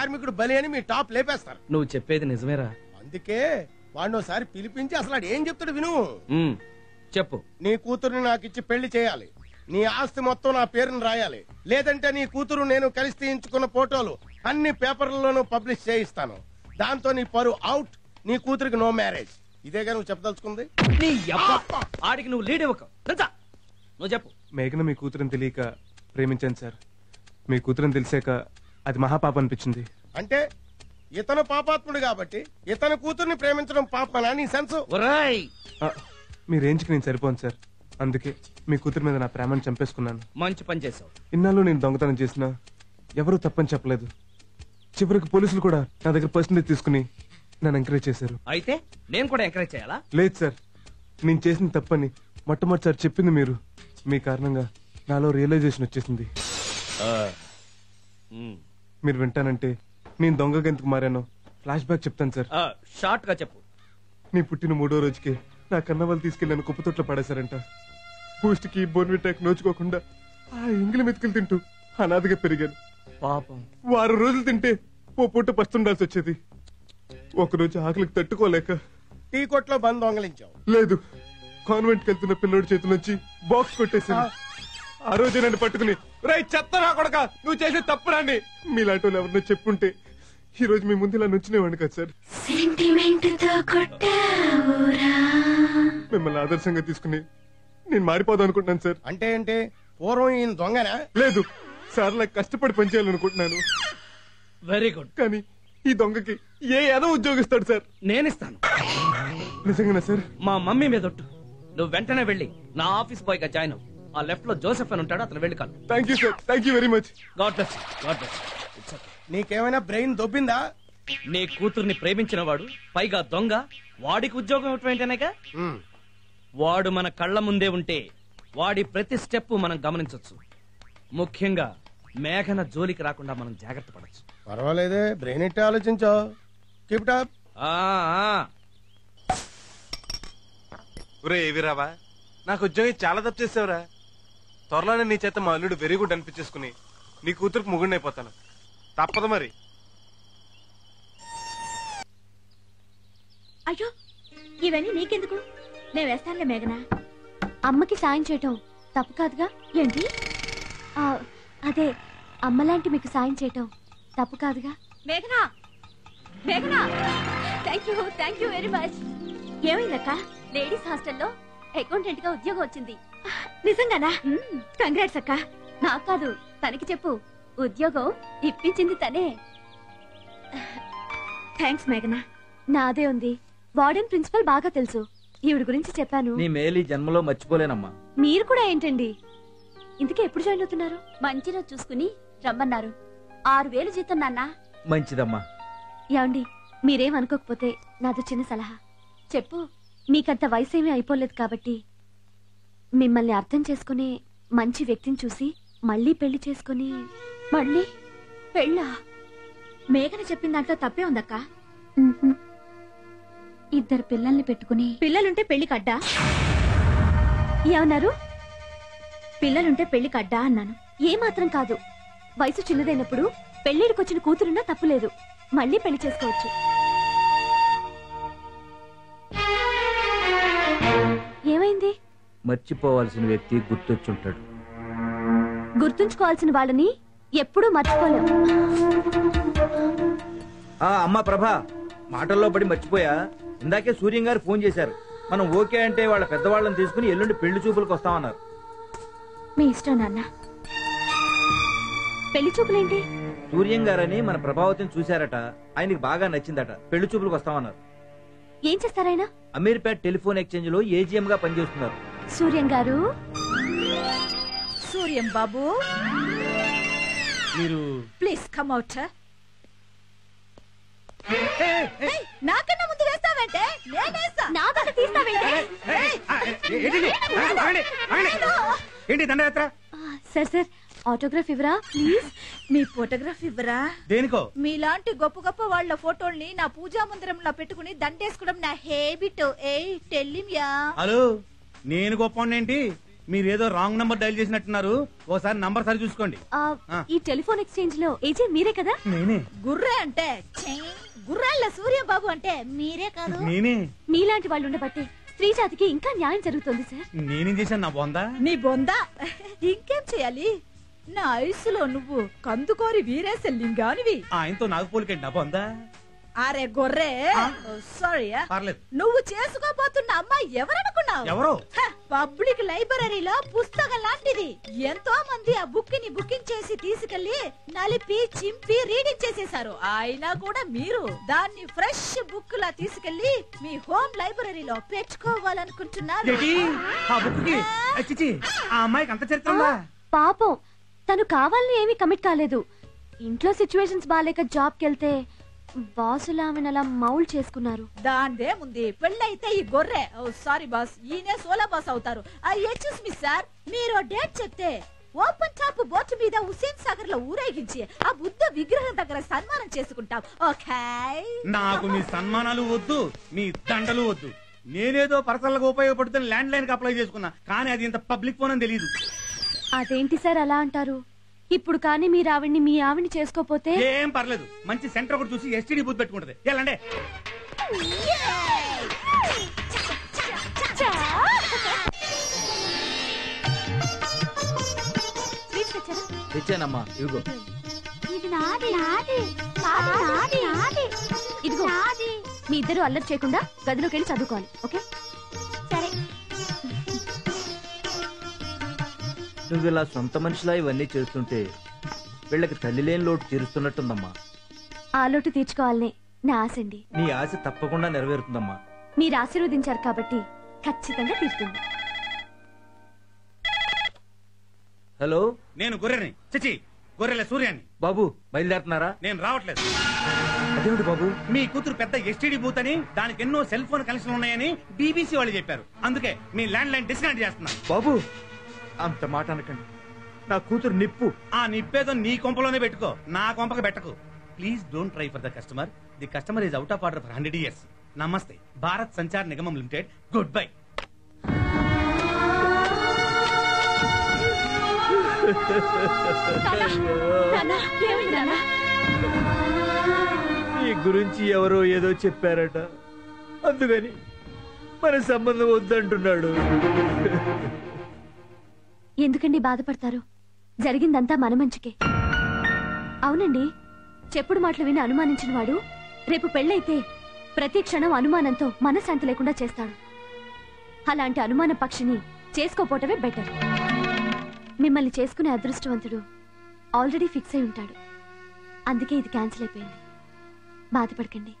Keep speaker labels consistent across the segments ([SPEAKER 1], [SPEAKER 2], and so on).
[SPEAKER 1] కార్మికుడు బలి అని మీ టాప్ లేపేస్తారు
[SPEAKER 2] నువ్వు చెప్పేది నిజమేరా
[SPEAKER 1] అందుకే వాడిని ఒకసారి పిలిపించి అసలు ఆడు ఏం చెప్తాడు విను
[SPEAKER 2] ఉమ్, చెప్పు
[SPEAKER 1] నీ కూతురుని నాకు ఇచ్చి పెళ్లి చేయాలి నీ ఆస్తి మొత్తం నా పేరుని రాయాలి లేదంటే నీ కూతురు నేను కలిసి తీయించుకున్న ఫోటోలు అన్ని పేపర్లలోనూ పబ్లిష్ చేయిస్తాను దాంతో నీ పరు అవుట్ నీ కూతురికి నో మ్యారేజ్ ఇదేగా నువ్వు చెప్పదలుచుకుంది
[SPEAKER 2] నీ యబ్బ. ఆడికి నువ్వు లీడ్ ఇవ్వక తెలుసా నువ్వు చెప్పు
[SPEAKER 3] మేఘన మీ కూతురని తెలియక ప్రేమించాను సార్ మీ కూతురని తెలిసాక అది మహాపాప అనిపించింది
[SPEAKER 1] అంటే ఇతను పాపాత్ముడు కాబట్టి ఇతని కూతుర్ని ప్రేమించడం పాపనా నీ సెన్స్
[SPEAKER 2] ఒరాయ్
[SPEAKER 3] ఆ, మీ రేంజ్కి నేను సరిపోను సార్ అందుకే మీ కూతురు మీద నా ప్రేమను చంపేసుకున్నాను
[SPEAKER 2] మంచి పని చేసావు
[SPEAKER 3] ఇన్నాళ్ళు నేను దొంగతనం చేసినా ఎవరూ తప్పని చెప్పలేదు చివరికి పోలీసులు కూడా నా దగ్గర పర్సంటేజ్ తీసుకుని నన్ను ఎంకరేజ్ చేశారు
[SPEAKER 2] అయితే నేను కూడా ఎంకరేజ్ చేయాలా
[SPEAKER 3] లేదు సార్ నేను చేసిన తప్పని మొట్టమొదటిసారి చెప్పింది మీరు మీ కారణంగా నాలో రియలైజేషన్ వచ్చేసింది
[SPEAKER 2] ఉమ్.
[SPEAKER 3] మీరు వింటానంటే నేను దొంగగా ఎందుకు మారానో ఫ్లాష్ బ్యాక్ చెప్తాను సార్
[SPEAKER 2] ఆ, షార్ట్ గా చెప్పు
[SPEAKER 3] నీ పుట్టిన మూడో రోజుకి నా కన్న వాళ్ళు తీసుకెళ్లి నన్ను కుప్పతొట్లో పడేశారంట బూస్ట్ కి బోన్విటాక్ నోచుకోకుండా ఆ ఇంగిలి మెతుకులు తింటూ అనాథగా పెరిగాను
[SPEAKER 2] పాపం
[SPEAKER 3] వారం రోజులు తింటే ఓ పూట పస్తుండాల్సి వచ్చేది ఒకరోజు ఆకలికి తట్టుకోలేక
[SPEAKER 1] టీ కొట్లో బంద్ దొంగలించావు
[SPEAKER 3] లేదు కాన్వెంట్ వెళ్తున్న పిల్లోడి చేతి నుంచి బాక్స్ కొట్టేశాను ఆ రోజు నన్ను పట్టుకుని రై చెత్త నా కొడక నువ్వు చేసే తప్పురాని మీలాంటి వాళ్ళు ఎవరినో చెప్పుంటే ఈ రోజు మీ ముందు ఇలా నుంచునేవాడిని కదా సార్
[SPEAKER 4] సెంటిమెంట్ తో కొట్టావురా
[SPEAKER 3] మిమ్మల్ని ఆదర్శంగా తీసుకుని నేను మారిపోదాం అనుకుంటున్నాను సార్
[SPEAKER 1] అంటే ఏంటి పూర్వం ఈయన దొంగనా
[SPEAKER 3] లేదు సార్ నాకు కష్టపడి పనిచేయాలనుకుంటున్నాను
[SPEAKER 2] వెరీ గుడ్
[SPEAKER 3] కానీ ఈ దొంగకి ఏ ఏదో ఉద్యోగిస్తాడు సార్
[SPEAKER 2] నేనిస్తాను
[SPEAKER 3] నిజంగానా సార్
[SPEAKER 2] మా మమ్మీ మీద ఒట్టు నువ్వు వెంటనే వెళ్ళి నా ఆఫీస్ బాయ్ గా జాయిన్ అవ్వు ఆ లెఫ్ట్ లో జోసెఫ్ అని ఉంటాడు అతను వెళ్ళి కాదు
[SPEAKER 3] thank you sir thank you very much
[SPEAKER 2] God bless God bless it's okay
[SPEAKER 1] నీకేమైనా బ్రెయిన్ దొబ్బిందా
[SPEAKER 2] నీ కూతుర్ని ప్రేమించిన వాడు పైగా దొంగ వాడికి ఉద్యోగం ఇవ్వటం ఏంటనేగా
[SPEAKER 1] ఉమ్.
[SPEAKER 2] వాడు మన కళ్ళ ముందే ఉంటే వాడి ప్రతి స్టెప్ మనం గమనించొచ్చు ముఖ్యంగా మేఘన జోలికి రాకుండా మనం జాగ్రత్త పడచ్చు
[SPEAKER 1] పర్వాలేదే బ్రెయిన్ ఎట్టి ఆలోచించావు కీప్ టాప్
[SPEAKER 3] ఒరే ఏవిరావా నాకు ఉద్యోగం చాలా తప్పు చేసావురా త్వరలోనే నీ చేత మా అల్లుడు వెరీ గుడ్ అనిపించేసుకుని నీ కూతురుకు ముగుడిని అయిపోతాను తప్పదు మరి
[SPEAKER 4] అయ్యో ఇవన్నీ నీకెందుకు నేను వేస్తానులే మేఘనా
[SPEAKER 5] అమ్మకి సాయం చేయటం తప్పు కాదుగా
[SPEAKER 4] ఏంటి
[SPEAKER 5] ఆ, అదే అమ్మలాంటి మీకు సాయం చేయటం తప్పు కాదుగా
[SPEAKER 4] మేఘనా మేఘనా thank you thank you very much ఏమైందక్క ladies హాస్టల్లో అకౌంటెంట్ గా ఉద్యోగం వచ్చింది నిజంగానా కంగ్రాట్స్ అక్క నాకు కాదు తనకి చెప్పు ఉద్యోగం ఇప్పించింది తనే థ్యాంక్స్ మేఘనా
[SPEAKER 5] నాదే ఉంది వార్డెన్ ప్రిన్సిపల్ బాగా తెలుసు ఈవిడ గురించి చెప్పాను
[SPEAKER 6] నీ మేలు ఈ జన్మలో మర్చిపోలేనమ్మా
[SPEAKER 5] మీరు కూడా ఏంటండి ఇంతకీ ఎప్పుడు జాయిన్ అవుతున్నారు
[SPEAKER 4] మంచి రోజు చూసుకుని రమ్మన్నారు ఆరు వేలు జీతం నాన్న
[SPEAKER 6] మంచిదమ్మా
[SPEAKER 5] యాండి మీరేం అనుకోకపోతే నాదో చిన్న సలహా
[SPEAKER 4] చెప్పు
[SPEAKER 5] మీకంత వయసు ఏమీ అయిపోలేదు కాబట్టి మిమ్మల్ని అర్థం చేసుకునే మంచి వ్యక్తిని చూసి మళ్ళీ పెళ్లి చేసుకుని
[SPEAKER 4] మళ్ళీ పెళ్ళా మేఘన చెప్పిన దాంట్లో తప్పే ఉందక్క
[SPEAKER 5] మ్మ్హ్మ్. ఇద్దరు పిల్లల్ని పెట్టుకుని
[SPEAKER 4] పిల్లలుంటే పెళ్లి కడ్డా
[SPEAKER 5] ఏమన్నారు
[SPEAKER 4] పిల్లలుంటే పెళ్లి కడ్డా అన్నాను
[SPEAKER 5] ఏమాత్రం కాదు వయసు చిన్నదైనప్పుడు పెళ్లిడికొచ్చిన కూతురున్నా తప్పులేదు మళ్ళీ పెళ్లి చేసుకోవచ్చు ఏమైంది
[SPEAKER 6] మర్చిపోవాల్సిన వ్యక్తి గుర్తొచ్చుంటాడు
[SPEAKER 5] గుర్తుంచుకోవాల్సిన వాళ్ళని ఎప్పుడూ మర్చిపోలేం
[SPEAKER 6] ఆ అమ్మా ప్రభా మాటల్లో పడి మర్చిపోయా ఇందాకే సూర్యం గారు ఫోన్ చేశారు మనం ఓకే అంటే వాళ్ళ పెద్దవాళ్ళని తీసుకుని ఎల్లుండి పెళ్లి చూపులకు వస్తామన్నారు
[SPEAKER 5] మీ ఇష్టం నాన్న పెళ్లి చూపులేంటి
[SPEAKER 6] సూర్యం గారని మన ప్రభావతిని చూశారట ఆయనకి బాగా నచ్చిందట పెళ్లి చూపులకు వస్తామన్నారు
[SPEAKER 5] ఏం చేస్తారాయన
[SPEAKER 6] అమీర్పేట్ టెలిఫోన్ ఎక్స్చేంజ్ లో ఏజీఎం గా పనిచేస్తున్నారు
[SPEAKER 5] సూర్యం గారు
[SPEAKER 7] సూర్యం బాబు
[SPEAKER 2] మీరు
[SPEAKER 7] ప్లీజ్ కమ్ అవుట్ నాకన్నా ముందు వేస్తావంటే నేనేస్తా
[SPEAKER 5] నా దగ్గర తీస్తావేంటి
[SPEAKER 6] ఏంటి దండయాత్ర
[SPEAKER 5] ఆ, సార్ సార్ ఆటోగ్రాఫ్ ఇవ్వరా ప్లీజ్
[SPEAKER 7] మీ ఫోటోగ్రాఫ్ ఇవ్వరా
[SPEAKER 6] దేనికో
[SPEAKER 7] మీలాంటి గొప్ప గొప్ప వాళ్ళ ఫోటోల్ని నా పూజా మందిరంలో పెట్టుకుని దండేసుకోవడం నా హేబిట్ ఏ టెల్లింయా
[SPEAKER 8] హలో నేను గొప్ప ఏంటి మీరేదో రాంగ్ నంబర్ డైల్ చేసినట్టున్నారు ఓసారి నంబర్ సరి చూసుకోండి
[SPEAKER 5] ఆ,
[SPEAKER 8] ఆ.
[SPEAKER 5] ఈ టెలిఫోన్ ఎక్స్చేంజ్ లో ఏజెంట్ మీరే కదా
[SPEAKER 8] నేనే
[SPEAKER 7] గుర్రే అంటే ఛీ, గుర్రాళ్ళ సూర్యబాబు అంటే మీరే కాదు
[SPEAKER 8] నేనే
[SPEAKER 5] మీలాంటి వాళ్ళు ఉండబట్టి స్త్రీ జాతికి ఇంకా న్యాయం జరుగుతుంది సార్
[SPEAKER 8] నేనేం చేశాను నా బొందా
[SPEAKER 7] నీ బొందా ఇంకేం చేయాలి నా ఐసులో నువ్వు కందుకోరి వీరేశ లింగానివి
[SPEAKER 8] ఆయనతో నాకు పోలికండి నా బొందా
[SPEAKER 7] అరే గొర్రె సారీ
[SPEAKER 8] పర్లేదు
[SPEAKER 7] నువ్వు చేసుకోబోతున్న అమ్మాయి ఎవరనుకున్నావు
[SPEAKER 8] ఎవరు
[SPEAKER 7] హ, పబ్లిక్ లైబ్రరీలో పుస్తకం లాంటిది ఎంతో మంది ఆ బుక్ ని బుకింగ్ చేసి తీసుకెళ్లి నలిపి చింపి రీడింగ్ చేసేశారు అయినా కూడా మీరు దాన్ని ఫ్రెష్ బుక్ లా తీసుకెళ్లి మీ హోమ్ లైబ్రరీలో పెట్టుకోవాలనుకుంటున్నారు
[SPEAKER 8] ఏంటి? ఆ బుక్ కి చిచి ఆ అమ్మాయికి అంత చరిత్ర ఉందా
[SPEAKER 5] పాపం తను కావాలని ఏమీ కమిట్ కాలేదు ఇంట్లో సిచ్యువేషన్స్ బాగాలేక జాబ్కి వెళ్తే బాసులు ఆమెను అలా మౌల్ చేసుకున్నారు
[SPEAKER 7] దాందే ఉంది పెళ్ళైతే ఈ గొర్రె సారీ బాస్ ఈయనే సోలా బాస్ అవుతారు ఎక్స్క్యూస్ మీ సార్ మీరు డేట్ చెప్తే ఓపెన్ టాప్ బోట్ మీద హుసేన్ సాగర్ లో ఊరేగించి ఆ బుద్ధ విగ్రహం దగ్గర సన్మానం చేసుకుంటాం ఓకే
[SPEAKER 8] నాకు మీ సన్మానాలు వద్దు మీ దండలు వద్దు నేనేదో పర్సనల్గా ఉపయోగపడుతున్న ల్యాండ్ లైన్ కి అప్లై చేసుకున్నా కానీ అది ఇంత పబ్లిక్ ఫోన్ అని తెలియదు
[SPEAKER 5] అదేంటి సార్ అలా అంటారు ఇప్పుడు కానీ మీరు ఆవిడ్ని మీ ఆవిడ్ని చేసుకోపోతే
[SPEAKER 8] ఏం పర్లేదు మంచి సెంటర్ ఒకటి చూసి ఎస్టీడీ బూత్ పెట్టుకుంటది వెళ్ళండి
[SPEAKER 5] స్వీట్స్ తెచ్చారా
[SPEAKER 6] తెచ్చానమ్మా ఇదిగో
[SPEAKER 5] ఇది నాది నాది నాది నాది ఇదిగో మీ ఇద్దరు అల్లరి చేయకుండా గదిలోకి వెళ్ళి చదువుకోవాలి ఓకే సరే
[SPEAKER 6] నువ్వు ఇలా సొంత మనిషిలా ఇవన్నీ చేస్తుంటే వీళ్ళకి తల్లి లేని లోటు తీరుస్తున్నట్టుందమ్మా
[SPEAKER 5] ఆ లోటు తీర్చుకోవాలనే నా ఆశ అండి
[SPEAKER 6] నీ ఆశ తప్పకుండా నెరవేరుతుందమ్మా
[SPEAKER 5] మీరు ఆశీర్వదించారు కాబట్టి ఖచ్చితంగా తీరుతుంది
[SPEAKER 6] హలో
[SPEAKER 8] నేను గొర్రెని చిచి గొర్రెల సూర్యాన్ని
[SPEAKER 6] బాబు బయలుదేరుతున్నారా
[SPEAKER 8] నేను రావట్లేదు
[SPEAKER 6] అదేమిటి బాబు
[SPEAKER 8] మీ కూతురు పెద్ద ఎస్టీడీ బూత్ అని దానికి ఎన్నో సెల్ ఫోన్ కనెక్షన్ ఉన్నాయని బీబీసీ వాళ్ళు చెప్పారు అందుకే మీ ల్యాండ్ లైన్ డిస్కనెక్ట్ చేస్తున్నా
[SPEAKER 6] బాబు అంత మాట అనకండి నా కూతురు నిప్పు
[SPEAKER 8] ఆ నిప్పేదో నీ కొంపలోనే పెట్టుకో నా కొంపకి పెట్టకు please don't try for the customer the customer is out of order for hundred years నమస్తే భారత్ సంచార్ నిగమం లిమిటెడ్ గుడ్ బై
[SPEAKER 6] నీ గురించి ఎవరో ఏదో చెప్పారట అందుకని మన సంబంధం వద్దంటున్నాడు
[SPEAKER 5] ఎందుకండి బాధపడతారు జరిగిందంతా మన మంచికే అవునండి చెప్పుడు మాటలు విని అనుమానించిన వాడు రేపు పెళ్ళైతే ప్రతి క్షణం అనుమానంతో మనశ్శాంతి లేకుండా చేస్తాడు అలాంటి అనుమాన పక్షిని చేసుకోపోవటమే బెటర్ మిమ్మల్ని చేసుకునే అదృష్టవంతుడు ఆల్రెడీ ఫిక్స్ అయి ఉంటాడు అందుకే ఇది క్యాన్సిల్ అయిపోయింది బాధపడకండి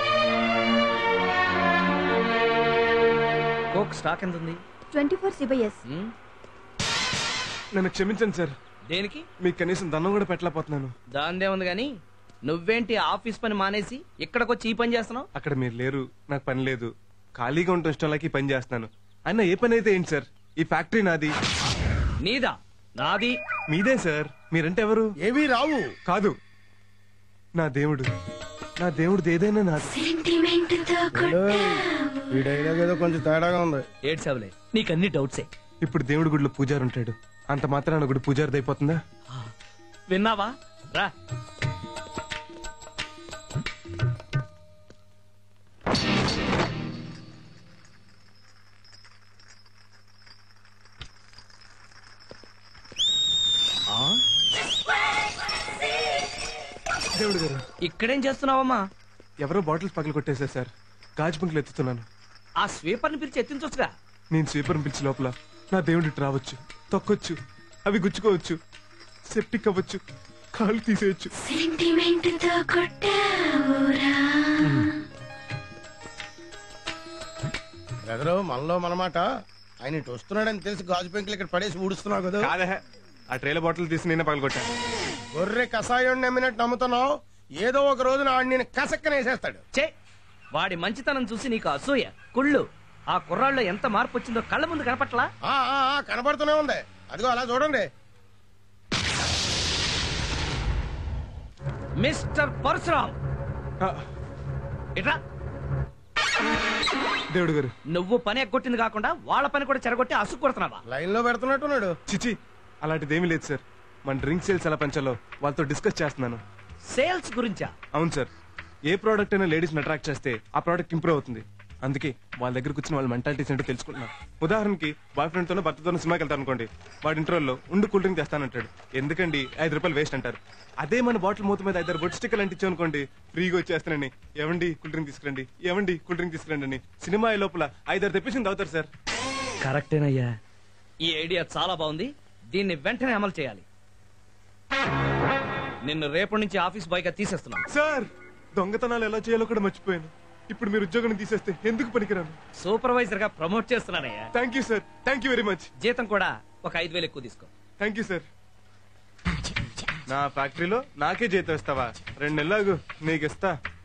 [SPEAKER 2] కోక్ స్టాక్ ఎంత ఉంది
[SPEAKER 5] ట్వంటీ ఫోర్ సిబైఎస్
[SPEAKER 2] ఉమ్,
[SPEAKER 3] నన్ను క్షమించండి సార్
[SPEAKER 2] దేనికి
[SPEAKER 3] మీకు కనీసం దండం కూడా పెట్టలేకపోతున్నాను
[SPEAKER 2] దాందే ఉంది గాని నువ్వేంటి ఆఫీస్ పని మానేసి ఇక్కడికొచ్చి ఈ పని చేస్తున్నావు
[SPEAKER 3] అక్కడ మీరు లేరు నాకు పని లేదు ఖాళీగా ఉండటం ఇష్టం లేక ఈ పని చేస్తున్నాను అయినా ఏ పని అయితే ఏంటి సార్ ఈ ఫ్యాక్టరీ నాది
[SPEAKER 2] నీదా నాది
[SPEAKER 3] మీదే సార్ మీరంటే ఎవరు
[SPEAKER 1] ఏవీ రావు
[SPEAKER 3] కాదు నా దేవుడు నా దేవుడు ఏదైనా నాది
[SPEAKER 1] ఈ డైలాగ్ ఏదో కొంచెం తేడాగా ఉంది
[SPEAKER 2] ఏడ్చావులే నీకన్ని డౌట్సే
[SPEAKER 3] ఇప్పుడు దేవుడి గుడిలో పూజారి ఉంటాడు అంత మాత్రాన గుడి పూజారిది అయిపోతుందా
[SPEAKER 2] విన్నావా రా ఆ,
[SPEAKER 3] దేవుడు గారు
[SPEAKER 2] ఇక్కడేం చేస్తున్నావమ్మా
[SPEAKER 3] ఎవరో బాటిల్స్ పగలు కొట్టేశారు సార్ గాజు బంకులు ఎత్తుతున్నాను
[SPEAKER 2] ఆ స్వీపర్ని పిలిచి ఎత్తించొచ్చుగా
[SPEAKER 3] నేను స్వీపర్ పిలిచి లోపల నా దేవుడి ఇటు రావచ్చు తొక్కొచ్చు అవి గుచ్చుకోవచ్చు సెప్టిక్ అవ్వచ్చు కాళ్ళు తీసేయచ్చు
[SPEAKER 1] బ్రదరు మనలో మనమాట ఆయన ఇటు వస్తున్నాడని తెలిసి గాజు పెంకులు ఇక్కడ పడేసి ఊడుస్తున్నావు కదా
[SPEAKER 3] కాదే ఆ ట్రైల బాటిల్ తీసి నేనే పగలగొట్టా
[SPEAKER 1] గొర్రె కషాయం నమ్మినట్టు నమ్ముతున్నావు ఏదో ఒక రోజు ఆడు నేను కసక్కనేసేస్తాడు
[SPEAKER 2] చే వాడి మంచితనం చూసి నీకు అసూయ కుళ్ళు ఆ కుర్రాళ్ళు ఎంత మార్పు వచ్చిందో కళ్ళ ముందు కనపట్లా
[SPEAKER 1] ఆ, ఆ, ఆ, కనబడుతూనే ఉంది అదిగో అలా చూడండి
[SPEAKER 2] మిస్టర్ పరశురామ్
[SPEAKER 3] ఆ,
[SPEAKER 2] ఇట్రా
[SPEAKER 3] దేవుడు గారు
[SPEAKER 2] నువ్వు పని ఎగ్గొట్టింది కాకుండా వాళ్ళ పని కూడా చెరగొట్టి అసుకు కొడుతున్నావా
[SPEAKER 1] లైన్ లో పెడుతున్నట్టున్నాడు
[SPEAKER 3] చిచి అలాంటిదేమీ లేదు సార్ మన డ్రింక్ సేల్స్ ఎలా పెంచాలో వాళ్ళతో డిస్కస్ చేస్తున్నాను
[SPEAKER 2] సేల్స్ గురించా
[SPEAKER 3] అవును సార్ ఏ ప్రోడక్ట్ అయినా లేడీస్ అట్రాక్ట్ చేస్తే ఆ ప్రోడక్ట్ ఇంప్రూవ్ అవుతుంది అందుకే వాళ్ళ దగ్గరకు వచ్చిన వాళ్ళ మెంటాలిటీస్ ఏంటో తెలుసుకుంటున్నాను ఉదాహరణకి బాయ్ ఫ్రెండ్ తోనో భర్తతోనో సినిమాకి వెళ్తాను అనుకోండి వాడి ఇంటర్వెల్లో ఉండు కూల్ డ్రింక్ తెస్తానంటాడు ఎందుకండి ఐదు రూపాయలు వేస్ట్ అంటారు అదే మన బాటిల్ మూత మీద ఐదారు బొట్టు స్టిక్కలు అంటించాం అనుకోండి ఫ్రీగా వచ్చేస్తానని ఏమండి కూల్ డ్రింక్ తీసుకురండి ఏమండి కూల్ డ్రింక్ తీసుకురండి అని సినిమా అయ్యే లోపల ఐదారు తెప్పించింది అవుతారు సార్
[SPEAKER 2] కరెక్టేనయ్యా ఈ ఐడియా చాలా బాగుంది దీన్ని వెంటనే అమలు చేయాలి నిన్ను రేపటి నుంచి ఆఫీస్ బాయ్ గా తీసేస్తున్నాను
[SPEAKER 3] సార్ దొంగతనాలు ఎలా చేయాలో కూడా మర్చిపోయాను ఇప్పుడు మీరు ఉద్యోగం తీసేస్తే ఎందుకు పనికిరాను
[SPEAKER 2] సూపర్వైజర్ గా ప్రమోట్ చేస్తున్నానయ్యా
[SPEAKER 3] thank you sir thank you very much
[SPEAKER 2] జీతం కూడా ఒక ఐదు వేలు ఎక్కువ తీసుకో
[SPEAKER 3] థ్యాంక్ యూ సార్ నా ఫ్యాక్టరీలో నాకే జీతం ఇస్తావా రెండు నెలలు నీకు ఇస్తా